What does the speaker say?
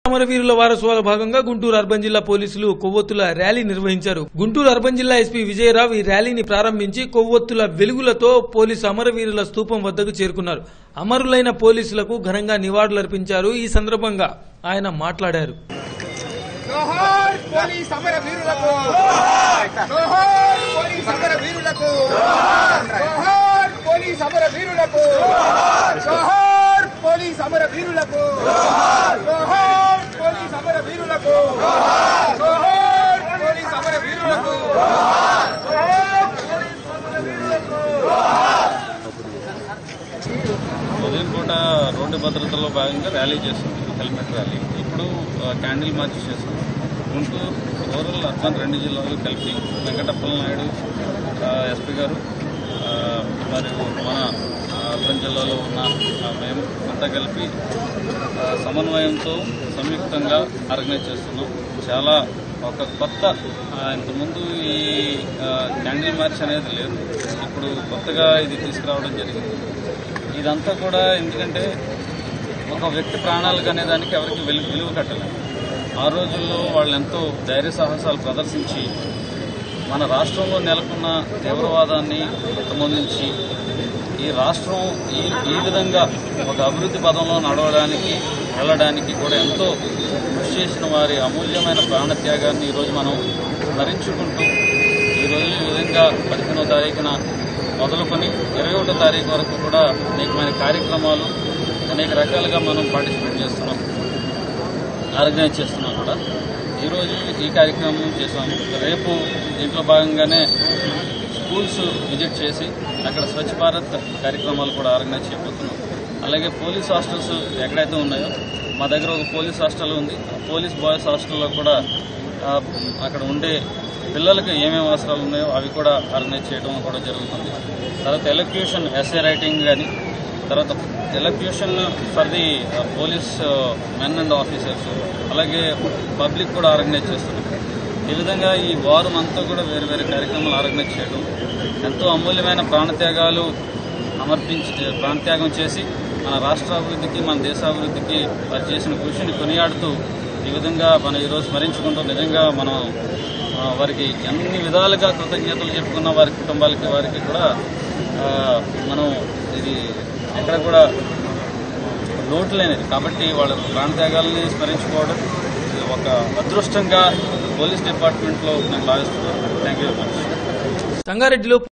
అమరవీరుల వారసుల భాగంగా గుంటూరు అర్బన్ జిల్లా పోలీసులు కొవ్వొత్తుల ర్యాలీ నిర్వహించారు గుంటూరు అర్బన్ జిల్లా ఎస్పీ విజయరావు ఈ ర్యాలీని ప్రారంభించి కొవ్వొత్తుల వెలుగులతో పోలీసు అమరవీరుల స్తూపం వద్దకు చేరుకున్నారు అమరులైన పోలీసులకు ఘనంగా నివాళులర్పించారు ఈ సందర్భంగా ఆయన మాట్లాడారు జోహార్ పోలీస్ సమర వీరులకు జోహార్ పోలీస్ సమర వీరులకు జోహార్ పోలీస్ సమర వీరులకు జోహార్ పోలీస్ సమర వీరులకు జోహార్ పోలీస్ సమర వీరులకు జోహార్ పోలీస్ సమర వీరులకు జోహార్ పోలీస్ సమర వీరులకు ఉదయం పూట రోడ్డు భద్రతలో భాగంగా ర్యాలీ చేస్తుంది హెల్మెట్ ర్యాలీ ఇప్పుడు ఆ, క్యాండిల్ మార్చ్ చేస్తుంది గుంటూరు రూరల్ అర్బన్ రెండు జిల్లాలు కలిపి వెంకటప్పల నాయుడు ఆ, ఎస్పీ గారు ఆ, మరియు మన ఆ, అర్బన్ జిల్లాలో ఉన్న ఆ, మేము అంతా కలిపి ఆ, సమన్వయంతో సంయుక్తంగా ఆర్గనైజ్ చేస్తున్నాం చాలా ఒక కొత్త ఆ, ఇంతకుముందు ఈ ఆ, క్యాండిల్ మార్చ్ అనేది లేదు ఇప్పుడు కొత్తగా ఇది తీసుకురావడం జరిగింది ఇదంతా కూడా ఎందుకంటే ఒక వ్యక్తి ప్రాణాలకు అనే దానికి ఎవరికి విలు- విలువ కట్టలేదు ఆ రోజుల్లో వాళ్ళు ఎంతో ధైర్య సాహసాలు ప్రదర్శించి మన రాష్ట్రంలో నెలకొన్న తీవ్రవాదాన్ని అంతమొందించి ఈ రాష్ట్రం ఈ ఈ విధంగా ఒక అభివృద్ధి పదంలో నడవడానికి వెళ్ళడానికి కూడా ఎంతో కృషి చేసిన వారి అమూల్యమైన ప్రాణత్యాగాన్ని ఈరోజు మనం స్మరించుకుంటూ ఈరోజు ఈ విధంగా పదిహేనో తారీఖున మొదలుకొని ఇరవై ఒకటో తారీఖు వరకు కూడా అనేకమైన కార్యక్రమాలు అనేక రకాలుగా మనం పార్టిసిపేట్ చేస్తున్నాం ఆర్గనైజ్ చేస్తున్నాం కూడా ఈరోజు ఈ కార్యక్రమం చేసాము రేపు దీంట్లో భాగంగానే స్కూల్స్ విజిట్ చేసి అక్కడ స్వచ్ఛ భారత్ కార్యక్రమాలు కూడా ఆర్గనైజ్ చేయబోతున్నాం అలాగే పోలీస్ హాస్టల్స్ ఎక్కడైతే ఉన్నాయో మా దగ్గర ఒక పోలీస్ హాస్టల్ ఉంది ఆ పోలీస్ బాయ్స్ హాస్టల్లో కూడా ఆ, అక్కడ ఉండే పిల్లలకు ఏమేమి అవసరాలు ఉన్నాయో అవి కూడా ఆర్గనైజ్ చేయడం కూడా జరుగుతుంది తర్వాత ఎలక్యూషన్ ఎస్ఏ రైటింగ్ కానీ తర్వాత elocution for the police men and officers అలాగే పబ్లిక్ కూడా ఆర్గనైజ్ చేస్తున్నాం ఈ విధంగా ఈ వారం అంతా కూడా వేరు వేరు కార్యక్రమాలు ఆర్గనైజ్ చేయడం ఎంతో అమూల్యమైన ప్రాణత్యాగాలు సమర్పించి ప్రాణత్యాగం చేసి మన రాష్ట్ర అభివృద్ధికి మన దేశాభివృద్ధికి వారు చేసిన కృషిని కొనియాడుతూ ఈ విధంగా మనం ఈరోజు స్మరించుకుంటూ నిజంగా మనం ఆ, వారికి అన్ని విధాలుగా కృతజ్ఞతలు చెప్పుకున్న వారి కుటుంబాలకి వారికి కూడా ఆ, మనం ఇది ఎక్కడ కూడా లోటు లేనిది కాబట్టి వాళ్ళ ప్రాణత్యాగాల్ని స్మరించుకోవడం ఇది ఒక అదృష్టంగా పోలీస్ డిపార్ట్మెంట్లో నేను భావిస్తున్నాను థ్యాంక్ యూ వెరీ మచ్ సంగారెడ్డిలో